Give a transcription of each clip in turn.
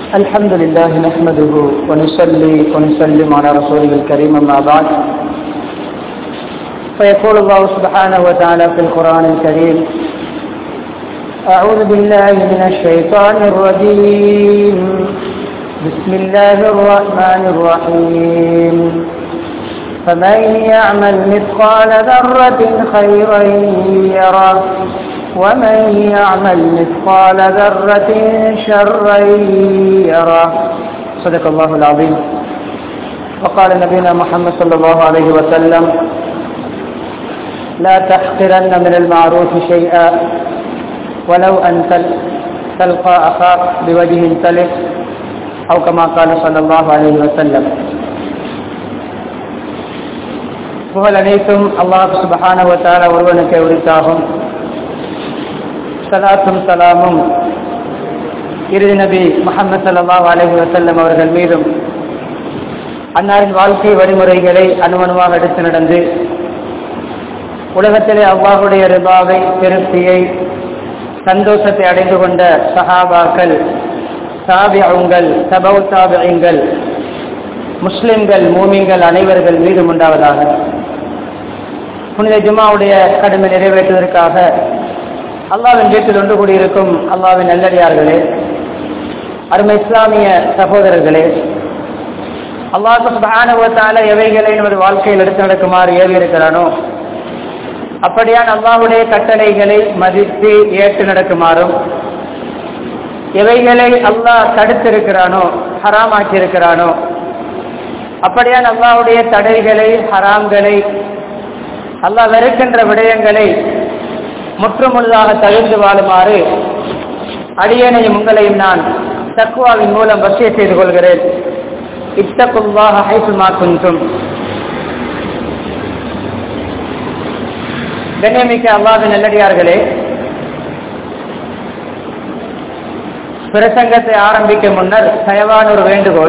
الحمد لله نحمده ونصلي ونسلم على رسوله الكريم أما بعد فيقول الله سبحانه وتعالى في القرآن الكريم أعوذ بالله من الشيطان الرجيم بسم الله الرحمن الرحيم فمن يعمل مثقال ذرة خيرا يره ومن يعمل مثقال ذرة شرا يره صدق الله العظيم وقال نبينا محمد صلى الله عليه وسلم لا تحقرن من المعروف شيئا ولو أن تلقى أخاك بوجه تلف أو كما قال صلى الله عليه وسلم புகழ் அனைத்தும் அல்லாஹ் சுபஹான வத்தால ஒருவனுக்கு உரித்தாகும் சலாத்தும் சலாமும் இறுதி நபி முகமது சல்லா அலஹி வசல்லம் அவர்கள் மீதும் அன்னாரின் வாழ்க்கை வழிமுறைகளை அணுவணுவாக எடுத்து நடந்து உலகத்திலே அவ்வாஹுடைய ரிபாவை திருப்தியை சந்தோஷத்தை அடைந்து கொண்ட சஹாபாக்கள் சாபியங்கள் சபவு சாபியங்கள் முஸ்லிம்கள் மூமிங்கள் அனைவர்கள் மீதும் உண்டாவதாக புனித ஜுமாவுடைய கடமை நிறைவேற்றுவதற்காக அல்லாவின் வீட்டில் ஒன்று கூடியிருக்கும் அல்லாவின் நல்லடியார்களே அருமை இஸ்லாமிய சகோதரர்களே அல்லாஹு சுபானுவத்தால எவைகளை நமது வாழ்க்கையில் எடுத்து நடக்குமாறு ஏவி இருக்கிறானோ அப்படியான் அல்லாஹுடைய கட்டளைகளை மதித்து ஏற்று நடக்குமாறும் எவைகளை அல்லாஹ் தடுத்திருக்கிறானோ ஹராமாக்கி இருக்கிறானோ அப்படியான் அல்லாஹுடைய தடைகளை ஹராம்களை அல்லாஹ் வெறுக்கின்ற விடயங்களை முற்றுமுழுதாக தவிர்த்து வாழுமாறு அடியனையும் உங்களையும் நான் தக்குவாவின் மூலம் வசிய செய்து கொள்கிறேன் இத்தக்குவாக ஹைசுமா குன்றும் கண்ணியமிக்க அல்லாவின் நல்லடியார்களே பிரசங்கத்தை ஆரம்பிக்க முன்னர் தயவான ஒரு வேண்டுகோள்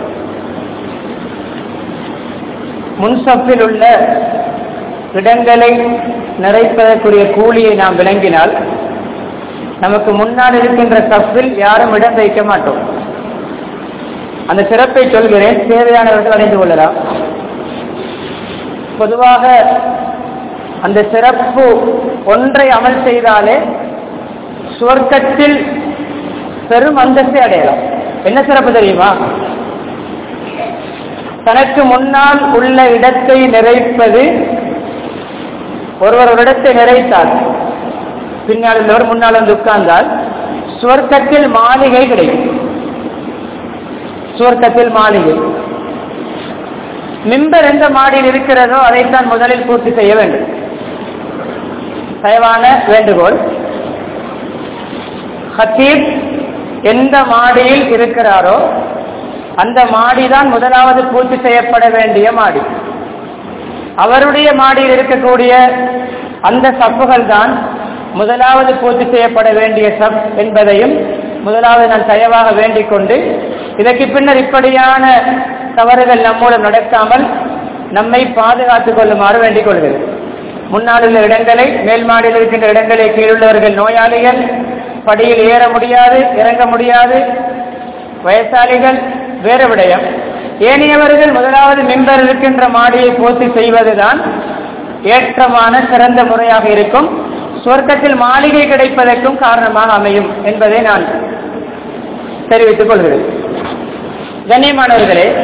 முன்சப்பில் உள்ள இடங்களை நிறைப்பதற்குரிய கூலியை நாம் விளங்கினால் நமக்கு முன்னால் இருக்கின்ற சப்பில் யாரும் இடம் வைக்க மாட்டோம் அந்த சிறப்பை சொல்கிறேன் தேவையானவர்கள் அடைந்து கொள்ளலாம் பொதுவாக அந்த சிறப்பு ஒன்றை அமல் செய்தாலே சுவர்க்கத்தில் பெரும் அந்தஸ்தை அடையலாம் என்ன சிறப்பு தெரியுமா தனக்கு முன்னால் உள்ள இடத்தை நிறைப்பது ஒருவர் ஒரு இடத்தை நிறைத்தால் பின்னால் உள்ளவர் முன்னால் வந்து உட்கார்ந்தால் சுவர்க்கத்தில் மாளிகை கிடைக்கும் சுவர்க்கத்தில் மாளிகை மிம்பர் எந்த மாடியில் இருக்கிறதோ அதைத்தான் முதலில் பூர்த்தி செய்ய வேண்டும் தயவான வேண்டுகோள் ஹத்தீப் எந்த மாடியில் இருக்கிறாரோ அந்த மாடிதான் முதலாவது பூர்த்தி செய்யப்பட வேண்டிய மாடி அவருடைய மாடியில் இருக்கக்கூடிய அந்த சப்புகள் தான் முதலாவது பூர்த்தி செய்யப்பட வேண்டிய சப் என்பதையும் முதலாவது நான் தயவாக வேண்டிக் கொண்டு இதற்கு பின்னர் இப்படியான தவறுகள் நம்மூலம் நடக்காமல் நம்மை பாதுகாத்துக் கொள்ளுமாறு வேண்டிக் கொள்கிறேன் முன்னால் உள்ள இடங்களை மேல் மாடியில் இருக்கின்ற இடங்களை கீழுள்ளவர்கள் நோயாளிகள் படியில் ஏற முடியாது இறங்க முடியாது வயசாளிகள் வேறு விடயம் ஏனையவர்கள் முதலாவது மெம்பர் இருக்கின்ற மாடியை பூர்த்தி செய்வதுதான் ஏற்றமான சிறந்த முறையாக இருக்கும் சொர்க்கத்தில் மாளிகை கிடைப்பதற்கும் காரணமாக அமையும் என்பதை நான் தெரிவித்துக் கொள்கிறேன் கண்ணியமானவர்களே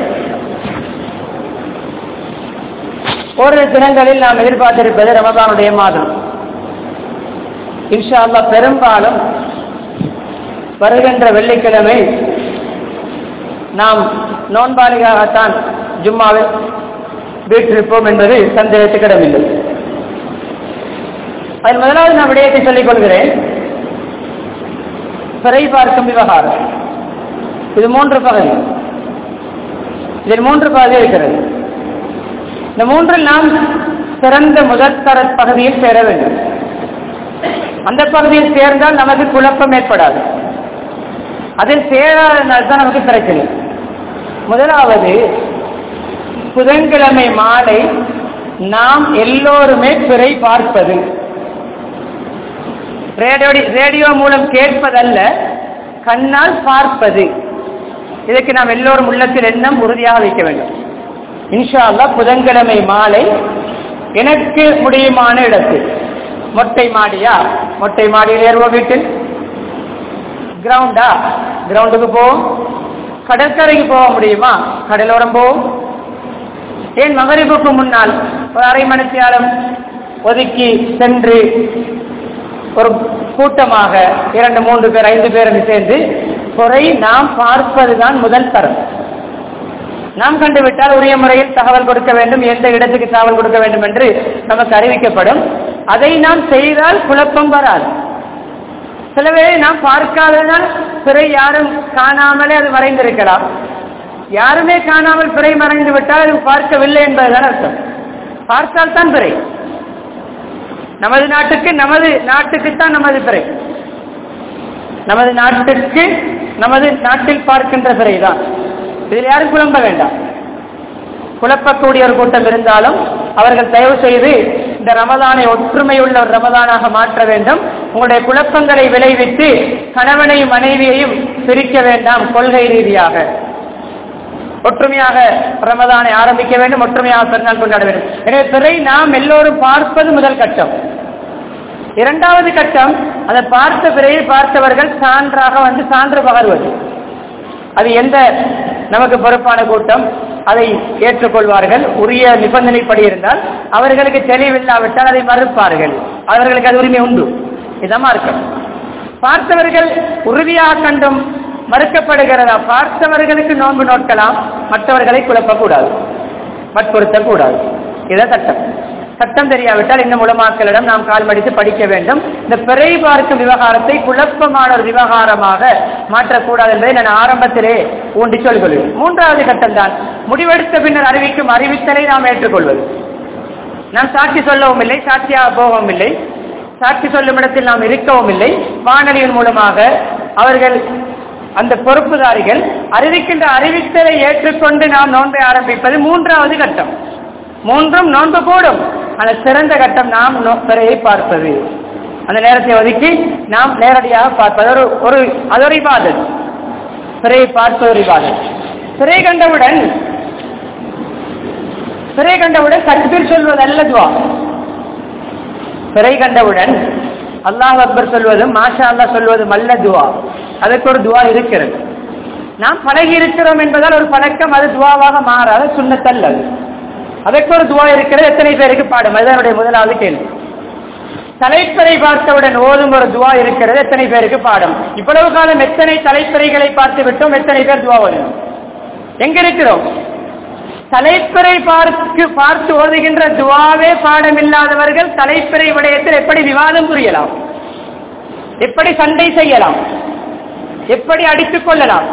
ஒரு தினங்களில் நாம் எதிர்பார்த்திருப்பது ரமதானுடைய மாதம் இன்ஷா அல்லா பெரும்பாலும் வருகின்ற வெள்ளிக்கிழமை நாம் நோன்பாளிகாகத்தான் ஜும்மாவில் வீட்டிருப்போம் என்பது சந்தேகத்துக்கிடமில்லை அதில் முதலாவது நான் விடயத்தை சொல்லிக் கொள்கிறேன் பிறை பார்க்கும் விவகாரம் இது மூன்று பகுதி இதில் மூன்று பகுதி இருக்கிறது இந்த மூன்றில் நாம் சிறந்த முதற்தர பகுதியில் சேர வேண்டும் அந்த பகுதியில் சேர்ந்தால் நமக்கு குழப்பம் ஏற்படாது அதில் சேராதனால் தான் நமக்கு பிரச்சனை முதலாவது புதன்கிழமை மாலை நாம் எல்லோருமே பிறை பார்ப்பது ரேடியோ ரேடியோ மூலம் கேட்பதல்ல கண்ணால் பார்ப்பது இதற்கு நாம் எல்லோரும் உள்ளத்தில் எண்ணம் உறுதியாக வைக்க வேண்டும் இன்ஷா அல்லாஹ் புதன்கிழமை மாலை எனக்கு முடியுமான இடத்தில் மொட்டை மாடியா மொட்டை மாடியில் ஏறுவோம் வீட்டில் கிரவுண்டா கிரவுண்டுக்கு போவோம் கடற்கரைக்கு போக முடியுமா கடலோரம் போவோம் ஏன் மகரிபுக்கு முன்னால் ஒரு அரை மணித்தியாலம் ஒதுக்கி சென்று ஒரு கூட்டமாக இரண்டு மூன்று பேர் ஐந்து பேர் என்று சேர்ந்து குறை நாம் பார்ப்பதுதான் முதல் தரம் நாம் கண்டுவிட்டால் உரிய முறையில் தகவல் கொடுக்க வேண்டும் எந்த இடத்துக்கு தகவல் கொடுக்க வேண்டும் என்று நமக்கு அறிவிக்கப்படும் அதை நாம் செய்தால் குழப்பம் வராது சில வேளை நாம் பார்க்காததால் பிறை யாரும் காணாமலே அது மறைந்திருக்கலாம் யாருமே காணாமல் பிறை மறைந்து விட்டால் அது பார்க்கவில்லை என்பதுதான் அர்த்தம் பார்த்தால் தான் பிறை நமது நாட்டுக்கு நமது நாட்டுக்குத்தான் நமது பிறை நமது நாட்டுக்கு நமது நாட்டில் பார்க்கின்ற பிறை தான் இதில் யாரும் குழம்ப வேண்டாம் குழப்பக்கூடிய ஒரு கூட்டம் இருந்தாலும் அவர்கள் தயவு செய்து இந்த ரமதானை ஒற்றுமையுள்ள ஒரு ரமதானாக மாற்ற வேண்டும் உங்களுடைய குழப்பங்களை விளைவித்து கணவனையும் மனைவியையும் பிரிக்க வேண்டாம் கொள்கை ரீதியாக ஒற்றுமையாக ரமதானை ஆரம்பிக்க வேண்டும் ஒற்றுமையாக பெருநாள் கொண்டாட வேண்டும் எனவே பிறை நாம் எல்லோரும் பார்ப்பது முதல் கட்டம் இரண்டாவது கட்டம் அதை பார்த்த பிறையை பார்த்தவர்கள் சான்றாக வந்து சான்று பகர்வது அது எந்த நமக்கு பொறுப்பான கூட்டம் அதை ஏற்றுக்கொள்வார்கள் உரிய நிபந்தனைப்படி இருந்தால் அவர்களுக்கு தெளிவில்லாவிட்டால் அதை மறுப்பார்கள் அவர்களுக்கு அது உரிமை உண்டு இதமா இருக்கும் பார்த்தவர்கள் உறுதியாக கண்டும் மறுக்கப்படுகிறதா பார்த்தவர்களுக்கு நோன்பு நோக்கலாம் மற்றவர்களை குழப்பக்கூடாது வற்புறுத்தக்கூடாது இதான் சட்டம் சட்டம் தெரியாவிட்டால் இந்த உலமாக்களிடம் நாம் கால் மடித்து படிக்க வேண்டும் இந்த பிறை பார்க்கும் விவகாரத்தை குழப்பமான ஒரு விவகாரமாக மாற்றக்கூடாது என்பதை நான் ஆரம்பத்திலே ஊண்டி சொல்கிறேன் மூன்றாவது கட்டம் தான் முடிவெடுத்த பின்னர் அறிவிக்கும் அறிவித்தலை நாம் ஏற்றுக்கொள்வது நாம் சாட்சி சொல்லவும் இல்லை சாட்சியாக போகவும் இல்லை சாட்சி சொல்லும் இடத்தில் நாம் இருக்கவும் இல்லை வானொலியின் மூலமாக அவர்கள் அந்த பொறுப்புதாரிகள் அறிவிக்கின்ற அறிவித்தலை ஏற்றுக்கொண்டு நாம் நோன்பை ஆரம்பிப்பது மூன்றாவது கட்டம் மூன்றும் நோன்பு கூடும் அந்த சிறந்த கட்டம் நாம் பிறையை பார்ப்பது அந்த நேரத்தை ஒதுக்கி நாம் நேரடியாக பார்ப்பது ஒரு ஒரு அது ஒரு இபாதத் பிறையை பார்ப்பது ஒரு இபாதத் பிறை கண்டவுடன் பிறை கண்டவுடன் தக்பீர் சொல்வது அல்ல துவா பிறை கண்டவுடன் அல்லாஹ் அக்பர் சொல்வதும் மாஷா அல்லா சொல்வதும் அல்ல துவா அதுக்கு ஒரு துவா இருக்கிறது நாம் பழகி இருக்கிறோம் என்பதால் ஒரு பழக்கம் அது துவாவாக மாறாத சுண்ணத்தல்ல அது அதற்கு ஒரு துவா இருக்கிறது எத்தனை பேருக்கு பாடும் அதுதான் முதலாவது கேள்வி தலைப்பறை பார்த்தவுடன் ஓதும் ஒரு துவா இருக்கிறது எத்தனை பேருக்கு பாடம் இவ்வளவு காலம் எத்தனை தலைப்பறைகளை பார்த்து விட்டோம் எத்தனை பேர் துவா ஓதணும் எங்க இருக்கிறோம் தலைப்பறை பார்த்து பார்த்து ஓதுகின்ற துவாவே பாடம் இல்லாதவர்கள் தலைப்பறை விடயத்தில் எப்படி விவாதம் புரியலாம் எப்படி சண்டை செய்யலாம் எப்படி அடித்துக் கொள்ளலாம்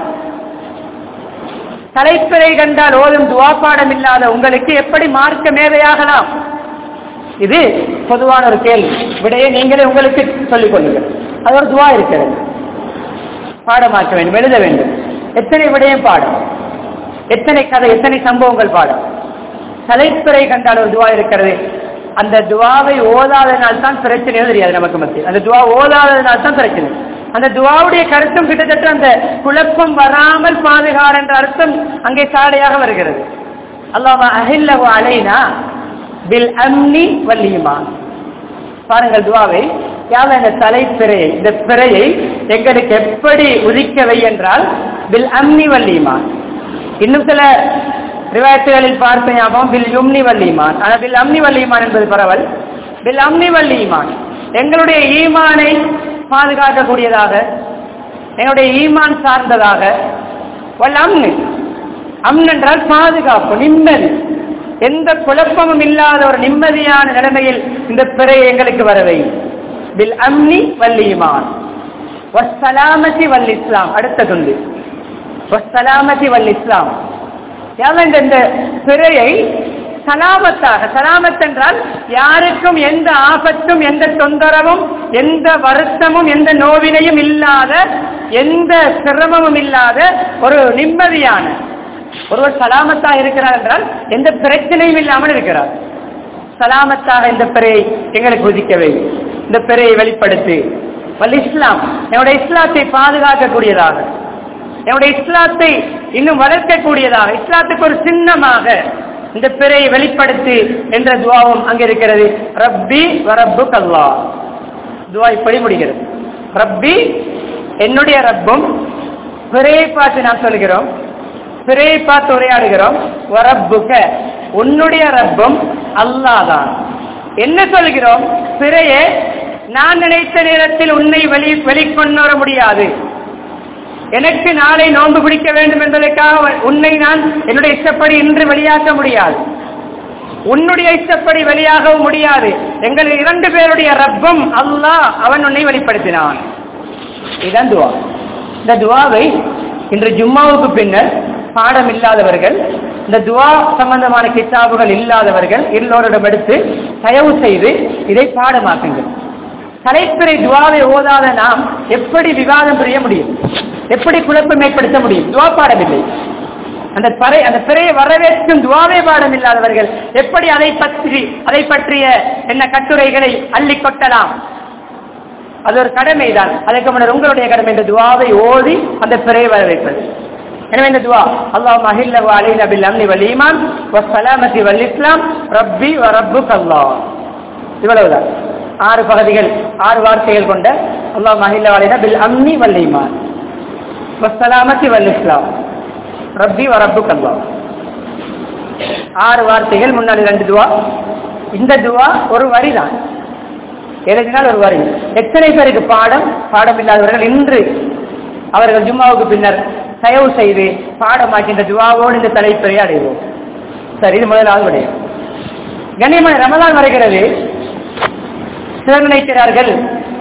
தலைப்பிறை கண்டால் ஓதும் துவா பாடம் இல்லாத உங்களுக்கு எப்படி மார்க்க மேதையாகலாம் இது பொதுவான ஒரு கேள்வி விடையை நீங்களே உங்களுக்கு சொல்லிக் கொள்ளுங்கள் அது ஒரு துவா இருக்கிறது பாடமாக்க வேண்டும் எழுத வேண்டும் எத்தனை விடயம் பாடம் எத்தனை கதை எத்தனை சம்பவங்கள் பாடம் தலைப்பிறை கண்டால் ஒரு துவா இருக்கிறது அந்த துவாவை ஓதாதனால் தான் பிரச்சனையோ தெரியாது நமக்கு மத்தியில் அந்த துவா ஓதாதனால் தான் பிரச்சனை அந்த துவாவுடைய கருத்தும் கிட்டத்தட்ட அந்த குழப்பம் வராமல் பாதுகார் என்ற அர்த்தம் அங்கே சாடையாக வருகிறது அல்லாம அஹில்லவு அலைனா பில் அம்னி வல்லியுமான் பாருங்கள் துவாவை யாவ இந்த தலைப்பிறையை இந்த பிறையை எங்களுக்கு எப்படி உதிக்கவை என்றால் பில் அம்னி வல்லியுமான் இன்னும் சில ரிவாயத்துகளில் பார்த்த ஞாபகம் பில் யும்னி வல்லியுமான் ஆனால் பில் அம்னி வல்லியுமான் என்பது பரவல் பில் அம்னி வல்லியுமான் எங்களுடைய ஈமானை பாதுகாக்கக்கூடியதாக எங்களுடைய ஈமான் சார்ந்ததாக வல்ல அம்னு அம்ன் என்றால் பாதுகாப்பு நிம்மதி எந்த குழப்பமும் இல்லாத ஒரு நிம்மதியான நிலைமையில் இந்த பிறை எங்களுக்கு வரவை பில் அம்னி வல்லியுமான் வசலாமதி வல் இஸ்லாம் அடுத்த துண்டு வசலாமதி வல் இஸ்லாம் இந்த பிறையை சலாமத்தாக சலாமத் என்றால் யாருக்கும் எந்த ஆபத்தும் எந்த தொந்தரவும் எந்த வருத்தமும் எந்த நோவினையும் இல்லாத எந்த சிரமமும் இல்லாத ஒரு நிம்மதியான ஒருவர் சலாமத்தாக இருக்கிறார் என்றால் எந்த பிரச்சனையும் இல்லாமல் இருக்கிறார் சலாமத்தாக இந்த பிறையை எங்களுக்கு உதிக்கவை இந்த பிறையை வெளிப்படுத்தி வல் இஸ்லாம் என்னுடைய இஸ்லாத்தை பாதுகாக்கக்கூடியதாக என்னுடைய இஸ்லாத்தை இன்னும் வளர்க்கக்கூடியதாக இஸ்லாத்துக்கு ஒரு சின்னமாக இந்த பிறையை வெளிப்படுத்தி என்ற துவாவும் அங்க இருக்கிறது ரப்பி வரப்பு கல்லா துவா இப்படி முடிகிறது ரப்பி என்னுடைய ரப்பும் பிறையை பார்த்து நாம் சொல்கிறோம் பிறையை பார்த்து உரையாடுகிறோம் வரப்புக உன்னுடைய ரப்பும் அல்லாதான் என்ன சொல்கிறோம் பிறையே நான் நினைத்த நேரத்தில் உன்னை வெளி வெளிக்கொண்டு வர முடியாது எனக்கு நாளை நோன்பு பிடிக்க வேண்டும் என்பதற்காக உன்னை நான் என்னுடைய இஷ்டப்படி இன்று வெளியாக்க முடியாது உன்னுடைய இஷ்டப்படி வெளியாகவும் முடியாது எங்கள் இரண்டு பேருடைய ரப்பம் அல்லாஹ் அவன் உன்னை வெளிப்படுத்தினான் இதுதான் துவா இந்த துவாவை இன்று ஜும்மாவுக்கு பின்னர் பாடம் இல்லாதவர்கள் இந்த துவா சம்பந்தமான கிதாபுகள் இல்லாதவர்கள் எல்லோரிடம் எடுத்து தயவு செய்து இதை பாடமாக்குங்கள் தலைப்பிறை துவாவை ஓதாத நாம் எப்படி விவாதம் புரிய முடியும் எப்படி குழப்பம் ஏற்படுத்த முடியும் துவா பாடமில்லை அந்த பறை அந்த பிறையை வரவேற்கும் துவாவே பாடம் இல்லாதவர்கள் எப்படி அதை பற்றி அதை பற்றிய என்ன கட்டுரைகளை அள்ளி கொட்டலாம் அது ஒரு கடமைதான் அதற்கு முன்னர் உங்களுடைய கடமை இந்த துவாவை ஓதி அந்த பிறையை வரவேற்பது எனவே இந்த துவா அல்லாஹ் மஹில்ல அலைன பில் அம்னி வல் ஈமான் வஸ்ஸலாமத்தி வல் இஸ்லாம் ரப்பி வ ரப்புக் அல்லாஹ் இவ்வளவுதான் ஆறு பகுதிகள் ஆறு வார்த்தைகள் கொண்ட அல்லாஹ் மஹில்ல அலைன பில் அம்னி வல் ஈமான் வஸ்ஸலாமத்தி வல் இஸ்லாம் ரப்பி வ ரப்புக் அல்லாஹ் ஆறு வார்த்தைகள் முன்னாடி ரெண்டு துவா இந்த துவா ஒரு வரிதான் எழுதினால் ஒரு வரி எத்தனை பேருக்கு பாடம் பாடம் இல்லாதவர்கள் இன்று அவர்கள் ஜும்மாவுக்கு பின்னர் தயவு செய்து பாடமாக்கி இந்த துவாவோடு இந்த தலைப்பை அடைவோம் சரி இது முதலாவது விடயம் கண்ணியமான ரமதான் வருகிறது சிலர் நினைக்கிறார்கள்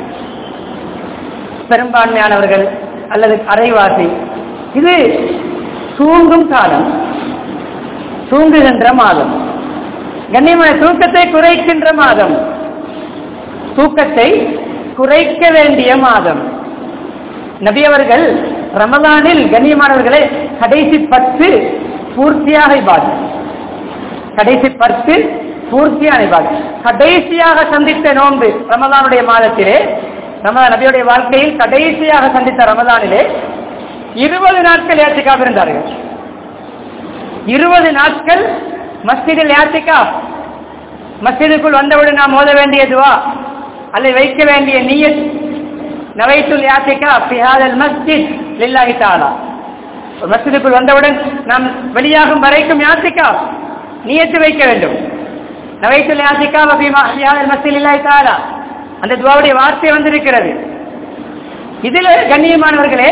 பெரும்பான்மையானவர்கள் அல்லது அரைவாசி இது தூங்கும் காலம் தூங்குகின்ற மாதம் கண்ணியமான தூக்கத்தை குறைக்கின்ற மாதம் தூக்கத்தை குறைக்க வேண்டிய மாதம் நபி அவர்கள் ரமதானில் கண்ணியமானவர்களே கடைசி பத்து பூர்த்தியாக இபாது கடைசி பத்து பூர்த்தியான இபாது கடைசியாக சந்தித்த நோன்பு ரமதானுடைய மாதத்திலே ரமதான் நபியுடைய வாழ்க்கையில் கடைசியாக சந்தித்த ரமதானிலே இருபது நாட்கள் ஏற்றிக்காக இருந்தார்கள் இருபது நாட்கள் மஸ்ஜிதில் யாத்திகா மஸ்ஜிதுக்குள் வந்தவுடன் நாம் ஓத வேண்டிய துவா அல்லது வைக்க வேண்டிய நீயத் நவைத்துல் யாத்திகா பிஹாதல் மஸ்ஜித் லில்லாஹி தாலா ஒரு மஸ்ஜிதுக்குள் வந்தவுடன் நாம் வெளியாகும் வரைக்கும் யாத்திகா நீயத்து வைக்க வேண்டும் நவைத்துல் யாத்திகா பிஹாதல் மஸ்ஜித் லில்லாஹி தாலா அந்த துவாவுடைய வார்த்தை வந்திருக்கிறது இதில் கண்ணியமானவர்களே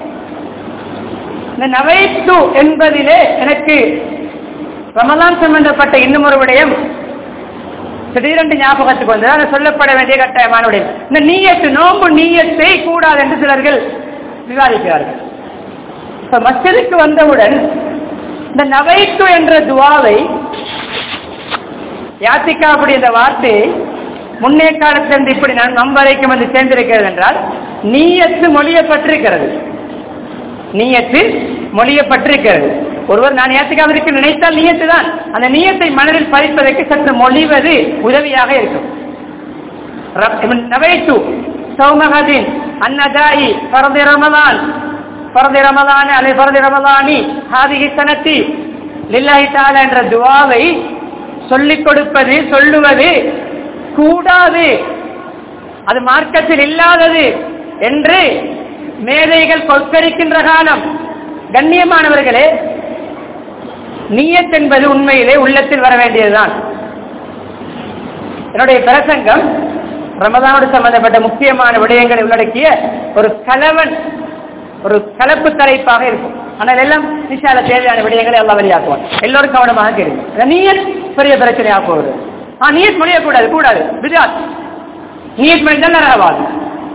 இந்த நவைத்து என்பதிலே எனக்கு ரமலான் சம்பந்தப்பட்ட இன்னும் ஒரு விடயம் திடீரென்று ஞாபகத்துக்கு வந்தது அது சொல்லப்பட வேண்டிய கட்டாயமான விடயம் இந்த நீயத்து நோம்பு நீயத்தை கூடாது என்று சிலர்கள் விவாதிக்கிறார்கள் இப்ப மஸ்ஜிதுக்கு வந்தவுடன் இந்த நவைத்து என்ற துவாவை யாத்திக்கா அப்படி இந்த வார்த்தையை முன்னே காலத்திலிருந்து இப்படி நான் நம் வரைக்கும் வந்து சேர்ந்திருக்கிறது என்றால் நீயத்து மொழியப்பட்டிருக்கிறது நீயத்து மொழியப்பட்டிருக்கிறது ஒருவர் நான் ஏத்துக்காவிற்கு நினைத்தால் நீயத்து தான் அந்த நீயத்தை மனதில் பதிப்பதற்கு சற்று மொழிவது உதவியாக இருக்கும் நவைத்து சௌமகதின் அன்னதாயி பரதி ரமலான் பரதி ரமலான் அலை பரதி ரமலானி ஹாதிகி சனத்தி லில்லாஹி தாலா என்ற துவாவை சொல்லிக் கொடுப்பது சொல்லுவது கூடாது அது மார்க்கத்தில் இல்லாதது என்று மேதைகள் கொற்கரிக்கின்ற காலம் கண்ணியமானவர்களே நீயத் என்பது உண்மையிலே உள்ளத்தில் வர வேண்டியதுதான் என்னுடைய பிரசங்கம் ரமதானோடு சம்பந்தப்பட்ட முக்கியமான விடயங்களை உள்ளடக்கிய ஒரு கலவன் ஒரு கலப்பு தலைப்பாக இருக்கும் ஆனால் எல்லாம் நிஷால தேவையான விடயங்களை எல்லாம் வெளியாக்குவான் எல்லோரும் கவனமாக தெரியும் நீயத் பெரிய பிரச்சனையாக போகுது ஆ நீயத் முடியக்கூடாது கூடாது விஜாத் நீயத் மனிதன் நரகவாது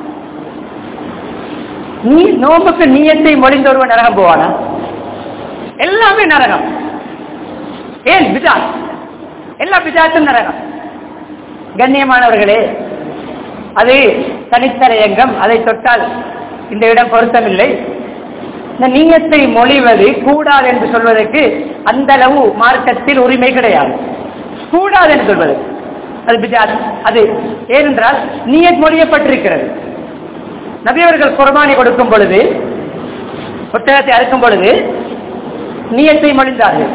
நீ நோம்புக்கு நீயத்தை மொழிந்து ஒருவன் நரகம் போவானா எல்லாமே நரகம் ஏன் பிஜாத் எல்லா பிஜாத்தும் நரகம் கண்ணியமானவர்களே அது தனித்தரையங்கம் அதை தொட்டால் இந்த இடம் பொருத்தமில்லை இந்த நீயத்தை மொழிவது கூடாது என்று சொல்வதற்கு அந்த அளவு மார்க்கத்தில் உரிமை கிடையாது கூடாது என்று சொல்வது அது பிஜாத் அது ஏனென்றால் நீயத் மொழியப்பட்டிருக்கிறது நபியவர்கள் குர்பானி கொடுக்கும் பொழுது ஒட்டகத்தை அறுக்கும் பொழுது நீயத்தை மொழிந்தார்கள்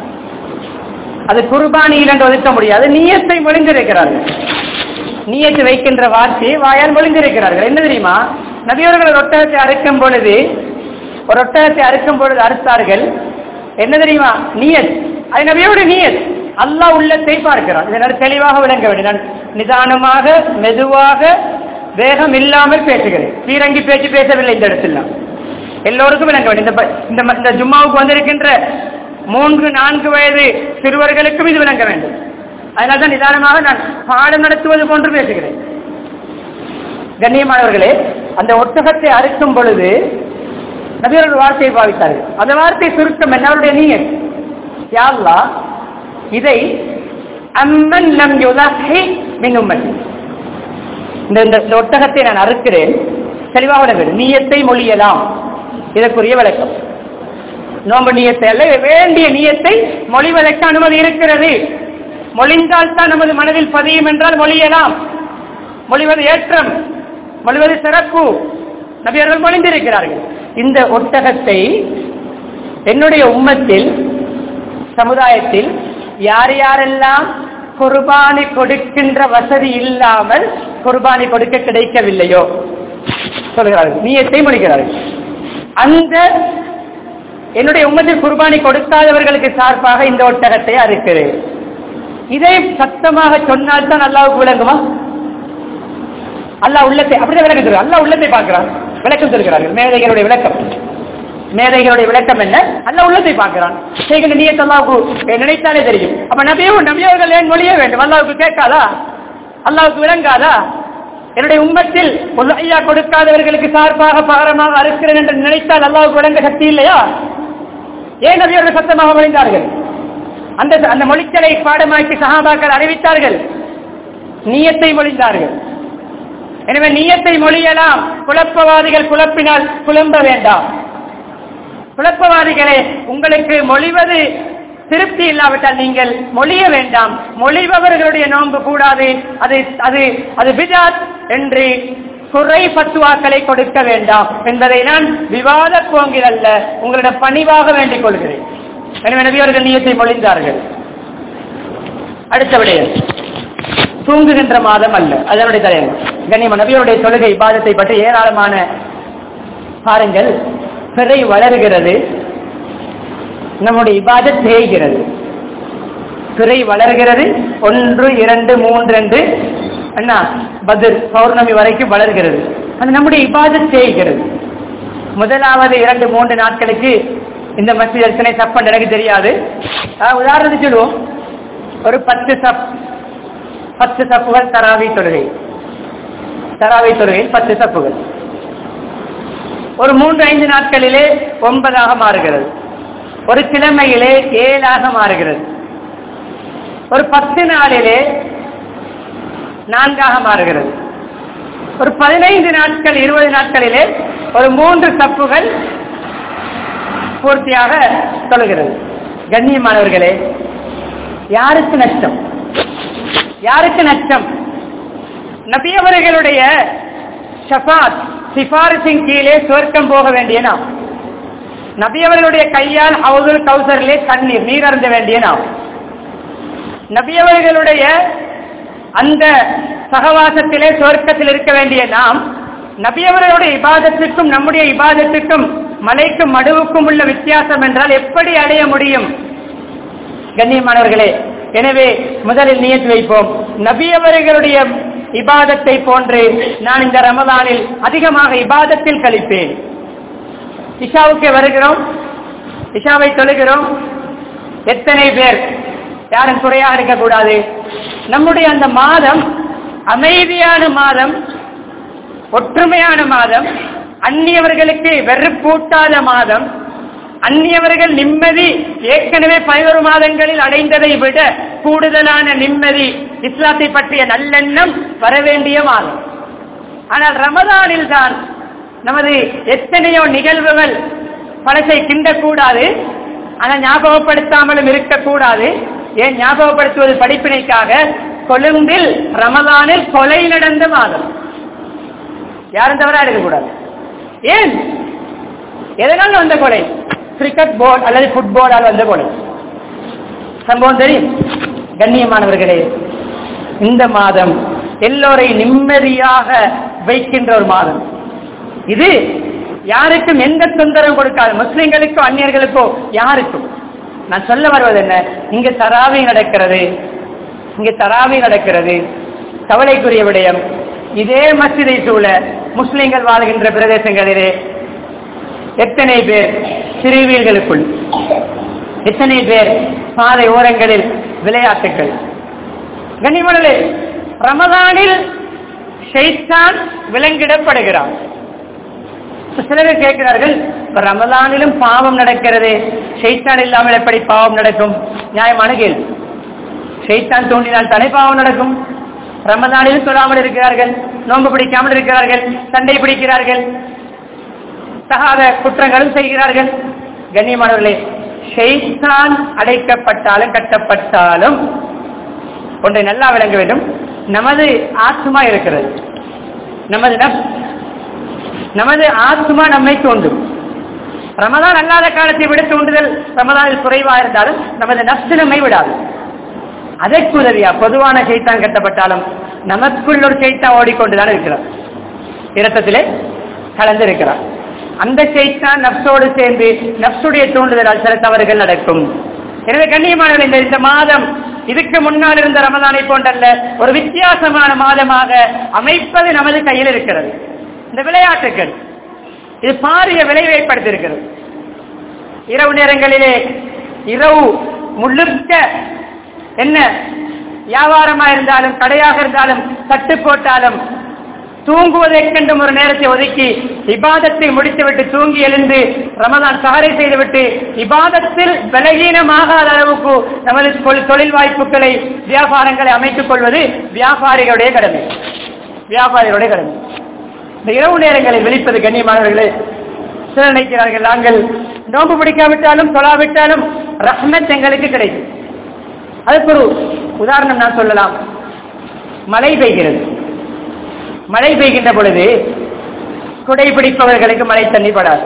அது குர்பானியில் என்று ஒதுக்க முடியாது நீயத்தை மொழிந்திருக்கிறார்கள் நீயத்து வைக்கின்ற வார்த்தையை வாயால் மொழிந்திருக்கிறார்கள் என்ன தெரியுமா நபியவர்கள் ஒரு ஒட்டகத்தை அறுக்கும் பொழுது ஒரு ஒட்டகத்தை அறுக்கும் பொழுது அறுத்தார்கள் என்ன தெரியுமா நீயத் அது நபியோட நீயத் அல்லாஹ் உள்ளத்தை பார்க்கிறான் இதனால் தெளிவாக விளங்க வேண்டும் நான் நிதானமாக மெதுவாக வேகம் இல்லாமல் பேசுகிறேன் பீரங்கி பேச்சு பேசவில்லை இந்த இடத்தில் நான் எல்லோருக்கும் விளங்க வேண்டும் இந்த ப- இந்த ம- இந்த ஜும்மாவுக்கு வந்திருக்கின்ற மூன்று நான்கு வயது சிறுவர்களுக்கும் இது விளங்க வேண்டும் அதனால தான் நிதானமாக நான் பாடம் நடத்துவது போன்று பேசுகிறேன் கண்ணியமானவர்களே அந்த ஒட்டகத்தை அறுக்கும் பொழுது நபியர்கள் வார்த்தையை பாவித்தார்கள் அந்த வார்த்தை சுருக்கம் என்ன அவருடைய நீயத் யா அல்லாஹ் இதை அம்மன் லம் யுலஹி மின் உம்மத்தி இந்த இந்த இந்த ஒட்டகத்தை நான் அறுக்கிறேன் தெளிவாக விளங்க வேண்டும். நீயத்தை மொழியலாம் இதற்குரிய விளக்கம் நோம்பு நீயத்தை அல்ல வேண்டிய நீயத்தை மொழிவதற்கு அனுமதி இருக்கிறது மொழிந்தால் தான் நமது மனதில் பதியும் என்றால் மொழியலாம் மொழிவது ஏற்றம் மொழிவது சிறப்பு நபியர்கள் மொழிந்திருக்கிறார்கள் இந்த ஒட்டகத்தை என்னுடைய உம்மத்தில் சமுதாயத்தில் யார் யாரெல்லாம் குர்பானி கொடுக்கின்ற வசதி இல்லாமல் குர்பானி கொடுக்க கிடைக்கவில்லையோ சொல்கிறார்கள் நீயத்தை மொழிகிறார்கள் அந்த என்னுடைய உம்மத்தில் குர்பானி கொடுக்காதவர்களுக்கு சார்பாக இந்த ஒட்டகத்தை அறுக்கிறேன் இதை சத்தமாக சொன்னால் தான் அல்லாவுக்கு விளங்குமா அல்லாஹ் உள்ளத்தை அப்படிதான் விளக்கம் சொல்றார் அல்லாஹ் உள்ளத்தை பார்க்கிறான் விளக்கம் சொல்கிறார்கள் மேதைகளுடைய விளக்கம் மேதைகளுடைய விளக்கம் என்ன அல்லாஹ் உள்ளத்தை பார்க்கிறான் செய்கின்ற நீயத் அல்லாவுக்கு நினைத்தாலே தெரியும் அப்ப நபியோ நபியவர்கள் ஏன் மொழிய வேண்டும் அல்லாவுக்கு கேட்காதா அல்லாவுக்கு விளங்காதா என்னுடைய உம்மத்தில் ஒரு ஐயா கொடுக்காதவர்களுக்கு சார்பாக பாரமாக அறுக்கிறேன் என்று நினைத்தால் அல்லாவுக்கு விளங்க சக்தி இல்லையா ஏன் நபியவர்கள் சத்தமாக மொழிந்தார்கள் அந்த அந்த மொழிச்சலை பாடமாக்கி சஹாபாக்கள் அறிவித்தார்கள் நீயத்தை மொழிந்தார்கள் எனவே நீயத்தை மொழியலாம் குழப்பவாதிகள் குழப்பினால் குழம்ப வேண்டாம் குழப்பவாதிகளே உங்களுக்கு மொழிவது திருப்தி இல்லாவிட்டால் நீங்கள் மொழிய வேண்டாம் மொழிபவர்களுடைய நோன்பு கூடாது அது அது அது பிஜாத் என்று குறை பத்துவாக்களை கொடுக்க வேண்டாம் என்பதை நான் விவாத போங்கில் அல்ல உங்களிடம் பணிவாக வேண்டிக் கொள்கிறேன் எனவே நபியவர்கள் நீயத்தை மொழிந்தார்கள் அடுத்த விடயம் தூங்குகின்ற மாதம் அல்ல அதனுடைய தலைவர் கண்ணியம நபியருடைய தொழுகை இபாதத்தை பற்றி ஏராளமான பாருங்கள் பிறை வளர்கிறது நம்முடைய இபாதத் தேய்கிறது பிறை வளர்கிறது ஒன்று இரண்டு மூன்று என்று என்ன பதில் பௌர்ணமி வரைக்கும் வளர்கிறது அது நம்முடைய இபாதத் தேய்கிறது முதலாவது இரண்டு மூன்று நாட்களுக்கு இந்த மசித் எத்தனை சப்பன் எனக்கு தெரியாது ஆஹ் உதாரணத்துக்கு சொல்லுவோம் ஒரு பத்து சப் பத்து சப்புகள் தராவி தொழுகை தராவி தொழுகையில் பத்து சப்புகள் ஒரு மூன்று ஐந்து நாட்களிலே ஒன்பதாக மாறுகிறது ஒரு கிழமையிலே ஏழாக மாறுகிறது ஒரு பத்து நாளிலே நான்காக மாறுகிறது ஒரு பதினைந்து நாட்கள் இருபது நாட்களிலே ஒரு மூன்று சப்புகள் பூர்த்தியாக தொழுகிறது கண்ணியமானவர்களே யாருக்கு நஷ்டம் யாருக்கு நஷ்டம் நபியவர்களுடைய ஷபாத் சிபாரிசின் கீழே சுவர்க்கம் போக வேண்டிய நாம் நபியவர்களுடைய கையால் ஹவுதுல் கௌசரிலே தண்ணீர் நீர் அருந்த வேண்டிய நாம் நபியவர்களுடைய அந்த சகவாசத்திலே சுவர்க்கத்தில் இருக்க வேண்டிய நாம் நபியவர்களுடைய இபாதத்துக்கும் நம்முடைய இபாதத்துக்கும் மலைக்கும் மடுவுக்கும் உள்ள வித்தியாசம் என்றால் எப்படி அடைய முடியும் கண்ணியமானவர்களே எனவே முதலில் நியத்து வைப்போம் நபியவர்களுடைய இபாதத்தை போன்று நான் இந்த ரமதானில் அதிகமாக இபாதத்தில் கழிப்பேன் இஷாவுக்கு வருகிறோம் இஷாவை தொழுகிறோம் எத்தனை பேர் யாரும் குறையாக இருக்கக்கூடாது நம்முடைய அந்த மாதம் அமைதியான மாதம் ஒற்றுமையான மாதம் அந்நியவர்களுக்கு வெறுப்பூட்டாத மாதம் அந்நியவர்கள் நிம்மதி ஏற்கனவே பதினோரு மாதங்களில் அடைந்ததை விட கூடுதலான நிம்மதி இஸ்லாத்தை பற்றிய நல்லெண்ணம் வரவேண்டிய மாதம் ஆனால் ரமதானில் தான் நமது எத்தனையோ நிகழ்வுகள் பழசை கிண்டக்கூடாது ஆனால் ஞாபகப்படுத்தாமலும் இருக்கக்கூடாது ஏன் ஞாபகப்படுத்துவது படிப்பினைக்காக கொழும்பில் ரமதானில் கொலை நடந்த மாதம் யாரும் தவறா இருக்கக்கூடாது ஏன் எதனால் வந்த கொலை கிரிக்கெட் போர்டு அல்லது ஃபுட்பாலால் வந்த கொலை சம்பவம் தெரியும் கண்ணியமானவர்களே இந்த மாதம் எல்லோரையும் நிம்மதியாக வைக்கின்ற ஒரு மாதம் இது யாருக்கும் எந்த தொந்தரவும் கொடுக்காது முஸ்லிம்களுக்கோ அந்நியர்களுக்கோ யாருக்கும் நான் சொல்ல வருவது என்ன இங்க தராவி நடக்கிறது இங்க தராவி நடக்கிறது கவலைக்குரிய விடயம் இதே மசிதை சூழ முஸ்லிம்கள் வாழ்கின்ற பிரதேசங்களிலே எத்தனை பேர் சிறுவீர்களுக்குள் எத்தனை பேர் பாதை ஓரங்களில் விளையாட்டுகள் கனிமணலே ரமதானில் ஷைத்தான் விலங்கிடப்படுகிறான் சிலர் கேட்கிறார்கள் இப்ப ரமதானிலும் பாவம் நடக்கிறது ஷைத்தான் இல்லாமல் எப்படி பாவம் நடக்கும் நியாயமான கேள்வி ஷைத்தான் தோண்டினால் தனி பாவம் நடக்கும் ரமதானிலும் தொழாமல் இருக்கிறார்கள் நோன்பு பிடிக்காமல் இருக்கிறார்கள் சண்டை பிடிக்கிறார்கள் தகாத குற்றங்களும் செய்கிறார்கள் கண்ணியமானவர்களே ஷெய்தான் அடைக்கப்பட்டாலும் கட்டப்பட்டாலும் ஒன்றை நல்லா விளங்க வேண்டும் நமது ஆத்மா இருக்கிறது நமது நப் நமது ஆத்மா நம்மை தோண்டும் ரமதான் அல்லாத காலத்தை விட தோன்றுதல் ரமதானில் குறைவாக இருந்தாலும் நமது நப்சு நம்மை விடாது அதற்கு உதவியா பொதுவான சைத்தான் கட்டப்பட்டாலும் நமக்குள் ஒரு சைத்தான் ஓடிக்கொண்டுதான் இருக்கிறார் இரத்தத்திலே கலந்திருக்கிறார் அந்த சைத்தான் நப்சோடு சேர்ந்து நப்சுடைய தூண்டுதலால் சில தவறுகள் நடக்கும் எனவே கண்ணியமானவர்கள் இந்த இந்த மாதம் இதுக்கு முன்னால் இருந்த ரமதானை போன்றல்ல ஒரு வித்தியாசமான மாதமாக அமைப்பது நமது கையில் இருக்கிறது இந்த விளையாட்டுகள் இது பாரிய விளைவை ஏற்படுத்தியிருக்கிறது இரவு நேரங்களிலே இரவு முழுக்க என்ன வியாபாரமா இருந்தாலும் கடையாக இருந்தாலும் தட்டு போட்டாலும் தூங்குவதற்கென்றும் ஒரு நேரத்தை ஒதுக்கி இபாதத்தை முடித்துவிட்டு தூங்கி எழுந்து ரமதான் சகரை செய்துவிட்டு இபாதத்தில் பலகீனமாகாத அளவுக்கு நமது தொழில் தொழில் வாய்ப்புகளை வியாபாரங்களை அமைத்துக் கொள்வது வியாபாரிகளுடைய கடமை வியாபாரிகளுடைய கடமை இந்த இரவு நேரங்களில் விழிப்பது கண்ணியமானவர்களே சிலர் நினைக்கிறார்கள் நாங்கள் நோன்பு பிடிக்காவிட்டாலும் தொழாவிட்டாலும் ரஹ்மத் எங்களுக்கு கிடைக்கும் அதுக்கு ஒரு உதாரணம் நான் சொல்லலாம் மழை பெய்கிறது மழை பெய்கின்ற பொழுது குடை பிடிப்பவர்களுக்கு மழை தண்ணி படாது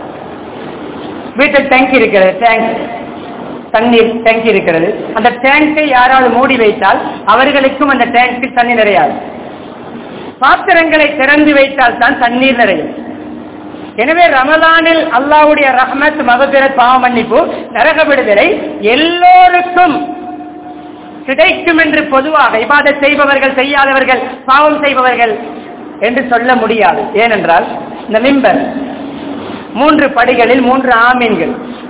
வீட்டில் டேங்க் இருக்கிறது டேங்க் தண்ணீர் டேங்க் இருக்கிறது அந்த டேங்கை யாராவது மூடி வைத்தால் அவர்களுக்கும் அந்த டேங்கில் தண்ணி நிறையாது பாத்திரங்களை திறந்து வைத்தால் தான் தண்ணீர் நிறையும் எனவே ரமலானில் அல்லாவுடைய ரஹமத் மகபிரத் பாவ மன்னிப்பு நரக விடுதலை எல்லோருக்கும் கிடைக்கும் என்று பொதுவாக இபாத செய்பவர்கள் செய்யாதவர்கள் பாவம் செய்பவர்கள் என்று சொல்ல முடியாது ஏனென்றால் இந்த மிம்பர் மூன்று படிகளில் மூன்று ஆமீன்கள்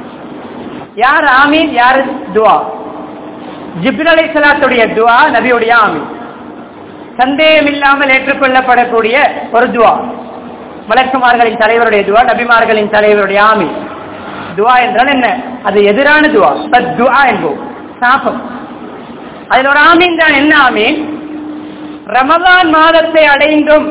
யார் ஆமீன் யார் துவா ஜிப்ரல் அலை சலாத்துடைய துவா நபியுடைய ஆமீன் சந்தேகம் இல்லாமல் ஏற்றுக்கொள்ளப்படக்கூடிய ஒரு துவா மலக்குமார்களின் தலைவருடைய துவா நபிமார்களின் தலைவருடைய ஆமி துவா என்றால் என்ன அது எதிரான துவா பத் துவா என்போம் சாபம் அதில் ஒரு ஆமீன் தான் என்ன ஆமீன் ரமலான் மாதத்தை அடைந்தும்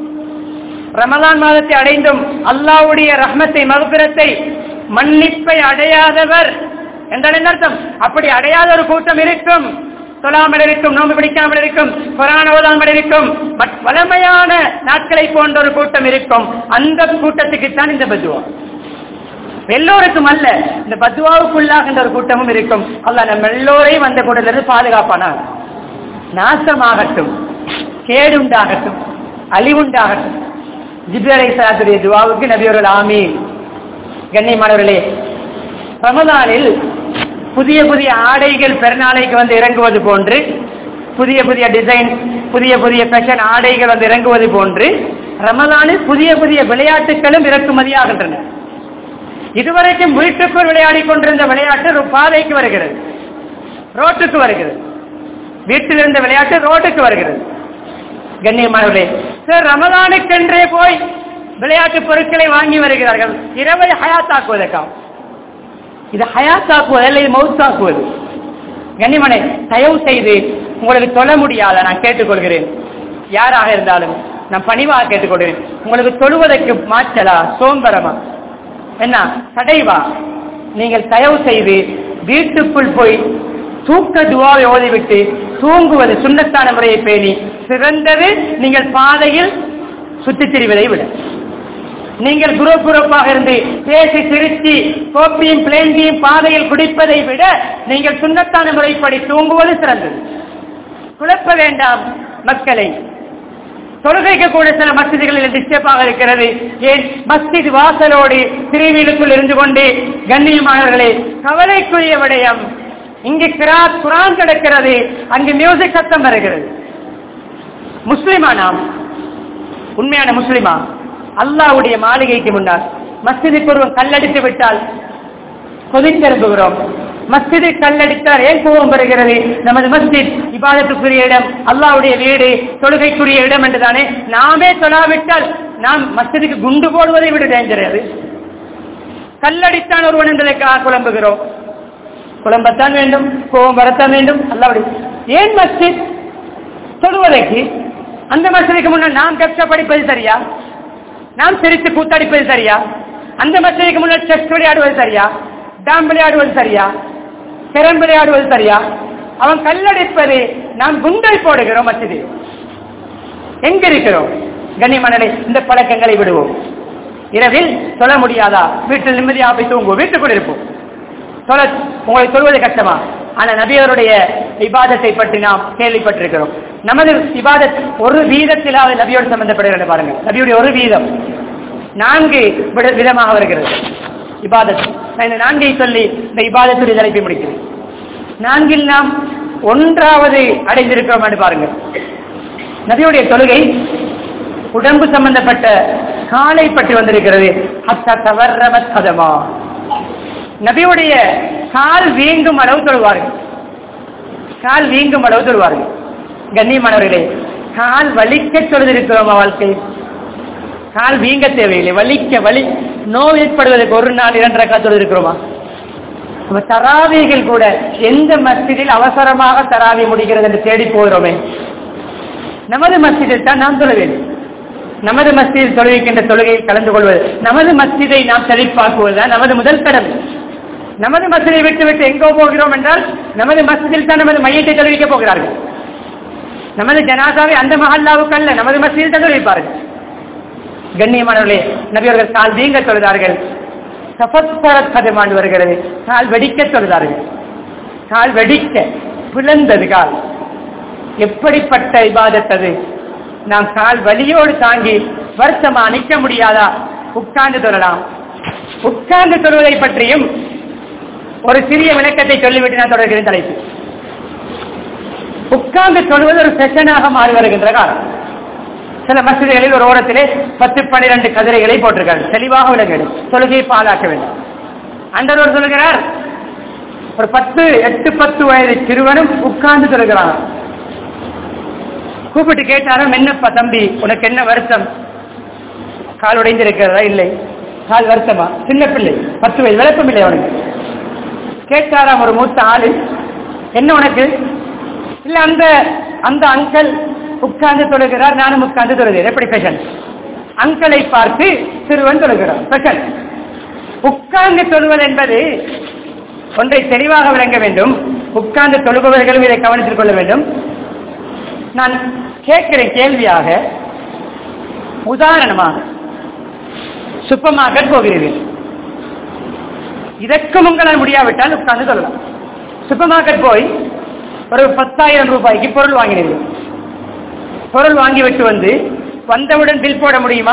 ரமலான் மாதத்தை அடைந்தும் அல்லாவுடைய ரஹ்மத்தை மகபிரத்தை மன்னிப்பை அடையாதவர் என்றால் என்ன அர்த்தம் அப்படி அடையாத ஒரு கூட்டம் இருக்கும் தொழாமல் இருக்கும் நோம்பு பிடிக்காமல் இருக்கும் கொரோனா ஓதாமல் இருக்கும் பட் வளமையான நாட்களை போன்ற ஒரு கூட்டம் இருக்கும் அந்த கூட்டத்துக்கு தான் இந்த பத்துவா எல்லோருக்கும் அல்ல இந்த பத்துவாவுக்குள்ளாகின்ற ஒரு கூட்டமும் இருக்கும் அல்ல நம்ம எல்லோரையும் அந்த கூட்டத்திலிருந்து பாதுகாப்பானார் நாசமாகட்டும் கேடுண்டாகட்டும் அழிவுண்டாகட்டும் ஜிப்ரலை சாத்துடைய துவாவுக்கு நபியவர்கள் ஆமி கண்ணியமானவர்களே ரமதானில் புதிய புதிய ஆடைகள் பெருநாளைக்கு வந்து இறங்குவது போன்று புதிய புதிய டிசைன் புதிய புதிய ஃபேஷன் ஆடைகள் வந்து இறங்குவது போன்று ரமதானில் புதிய புதிய விளையாட்டுகளும் இறக்குமதியாகின்றன இதுவரைக்கும் வீட்டுக்குள் விளையாடி கொண்டிருந்த விளையாட்டு ஒரு பாதைக்கு வருகிறது ரோட்டுக்கு வருகிறது வீட்டில் இருந்த விளையாட்டு ரோட்டுக்கு வருகிறது கண்ணியமானவர்களே சார் ரமதானுக்கென்றே போய் விளையாட்டு பொருட்களை வாங்கி வருகிறார்கள் இரவை ஹயாத்தாக்குவதற்காக இது ஹயாத்தாக்குவது அல்லது மவுத்தாக்குவது கண்ணிமனை தயவு செய்து உங்களுக்கு தொழ முடியாத நான் கேட்டுக்கொள்கிறேன் யாராக இருந்தாலும் நான் பணிவாக கேட்டுக்கொள்கிறேன் உங்களுக்கு தொழுவதற்கு மாற்றலா சோம்பரமா என்ன தடைவா நீங்கள் தயவு செய்து வீட்டுக்குள் போய் தூக்க துவாவை ஓதிவிட்டு தூங்குவது சுண்ணத்தான முறையை பேணி சிறந்தது நீங்கள் பாதையில் சுற்றித் திரிவதை விட நீங்கள் குரூப் குரூப்பாக இருந்து பேசி சிரிச்சு கோப்பியும் பிளேங்கியும் பாதையில் குடிப்பதை விட நீங்கள் சுண்ணத்தான முறைப்படி தூங்குவது சிறந்தது குழப்ப வேண்டாம் மக்களை தொழுகைக்கு கூட சில மசிதிகளில் டிஸ்டர்பாக இருக்கிறது ஏன் மஸ்ஜித் வாசலோடு பிரிவிலுக்குள் இருந்து கொண்டு கண்ணியமானவர்களே கவலைக்குரிய விடயம் இங்கு கிராத் குரான் கிடக்கிறது அங்கு மியூசிக் சத்தம் வருகிறது முஸ்லிமா நாம் உண்மையான முஸ்லிமா அல்லாவுடைய மாளிகைக்கு முன்னால் மஸ்ஜிதுக்கு ஒருவன் கல்லடித்து விட்டால் கொதித்தெரும்புகிறோம் மஸ்ஜிதை கல்லடித்தால் ஏன் கோபம் வருகிறது நமது மஸ்ஜித் இபாதத்துக்குரிய இடம் அல்லாவுடைய வீடு தொழுகைக்குரிய இடம் என்றுதானே நாமே தொழாவிட்டால் நாம் மஸ்ஜிதுக்கு குண்டு போடுவதை விட டேஞ்சர் அது கல்லடித்தான் ஒருவன் என்பதற்காக குழம்புகிறோம் குழம்பத்தான் வேண்டும் கோபம் வரத்தான் வேண்டும் அல்லாவுடைய ஏன் மஸ்ஜித் தொழுவதற்கு அந்த மசதிக்கு முன்னால் நாம் கஷ்ட படிப்பது சரியா நாம் சிரித்து கூத்தடிப்பது சரியா அந்த மசதிக்கு முன்னால் செஸ் விளையாடுவது சரியா டாம் விளையாடுவது சரியா திறன் விளையாடுவது சரியா அவன் கல்லடிப்பது நாம் குண்டை போடுகிறோம் மசதி எங்க இருக்கிறோம் கண்ணியமனே இந்த பழக்கங்களை விடுவோம் இரவில் சொல்ல முடியாதா வீட்டில் நிம்மதியாக போய் தூங்குவோம் வீட்டுக்குள் இருப்போம் சொல்ல உங்களை சொல்வது கஷ்டமா ஆனா நபியவருடைய இபாதத்தை பற்றி நாம் கேள்விப்பட்டிருக்கிறோம் நமது இபாதத் ஒரு வீதத்திலாவது நபியோடு சம்பந்தப்படுகிறது பாருங்க நபியுடைய ஒரு வீதம் நான்கு விட- விதமாக வருகிறது இபாதத் நான் இந்த நான்கை சொல்லி இந்த இபாதத்துடைய தலைப்பை முடிக்கிறேன் நான்கில் நாம் ஒன்றாவது அடைந்திருக்கிறோம் என்று பாருங்கள் நபியுடைய தொழுகை உடம்பு சம்பந்தப்பட்ட காலை பற்றி வந்திருக்கிறது ஹத்தா தவறமத் கதமா நபியுடைய கால் வீங்கும் அளவு தொழுவார்கள் கால் வீங்கும் அளவு தொழுவார்கள் கண்ணியமானவர்களே கால் வலிக்க தொழுதிருக்கிறோம் வாழ்க்கை கால் வீங்க தேவையில்லை வலிக்க வலி நோய் ஏற்படுவதற்கு ஒரு நாள் இரண்டு ரக்கா தொழுதிருக்கிறோமா நம்ம தராவிகள் கூட எந்த மஸ்ஜிதில் அவசரமாக தராவி முடிகிறது என்று தேடி போகிறோமே நமது மஸ்ஜிதில் தான் நாம் தொழ வேண்டும் நமது மஸ்ஜிதில் தொழுகின்ற தொழுகையில் கலந்து கொள்வது நமது மஸ்ஜிதை நாம் செழிப்பாக்குவதுதான் நமது முதல் கடமை நமது மஸ்ஜிதை விட்டு விட்டு எங்கோ போகிறோம் என்றால் நமது மஸ்ஜிதில் தான் நமது மையத்தை தொழுவிக்க போகிறார்கள் நமது ஜனாதாவை அந்த மஹல்லாவுக்கு அல்ல நமது மஸ்ஜிதில் தான் தொழுவிப்பார்கள் கண்ணியமானவர்களே நபியவர்கள் கால் வீங்க தொழுதார்கள் சபத்பரத் கதமாண்டு வருகிறது கால் வெடிக்க தொழுதார்கள் கால் வெடிக்க பிளந்தது கால் எப்படிப்பட்ட இபாதத் அது நாம் கால் வலியோடு தாங்கி வருஷமா நிற்க முடியாதா உட்கார்ந்து தொழலாம் உட்கார்ந்து தொழுவதை பற்றியும் ஒரு சிறிய விளக்கத்தை சொல்லிவிட்டு நான் தொடர்கிறேன் தலைப்பு உட்கார்ந்து தொழுவது ஒரு செஷனாக மாறி வருகின்ற காலம் சில மசிதிகளில் ஒரு ஓரத்திலே பத்து பன்னிரண்டு கதிரைகளை போட்டிருக்கார்கள் தெளிவாக விளங்க வேண்டும் தொழுகையை பாலாக்க வேண்டும் அண்டவர் சொல்கிறார் ஒரு பத்து எட்டு பத்து வயது சிறுவனும் உட்கார்ந்து தொழுகிறான் கூப்பிட்டு கேட்டாரும் என்னப்பா தம்பி உனக்கு என்ன வருத்தம் கால் உடைந்திருக்கிறதா இல்லை கால் வருத்தமா சின்ன பிள்ளை பத்து வயது விளக்கம் இல்லை அவனுக்கு கேட்டாராம் ஒரு மூத்த ஆளு என்ன உனக்கு இல்ல அந்த அந்த அங்கல் உட்கார்ந்து தொழுகிறார் நானும் உட்கார்ந்து தொழுகிறேன் எப்படி பெஷன் அங்கலை பார்த்து சிறுவன் தொழுகிறார் பெஷன் உட்கார்ந்து தொழுவது என்பது ஒன்றை தெளிவாக விளங்க வேண்டும் உட்கார்ந்து தொழுபவர்களும் இதை கவனித்துக் கொள்ள வேண்டும் நான் கேட்கிறேன் கேள்வியாக உதாரணமாக சூப்பர் மார்க்கெட் போகிறீர்கள் இதற்கும் உங்களால் முடியாவிட்டால் உட்கார்ந்து சொல்லலாம் சூப்பர் மார்க்கெட் போய் ஒரு பத்தாயிரம் ரூபாய்க்கு பொருள் வாங்கினீர்கள் பொருள் வாங்கிவிட்டு வந்து வந்தவுடன் பில் போட முடியுமா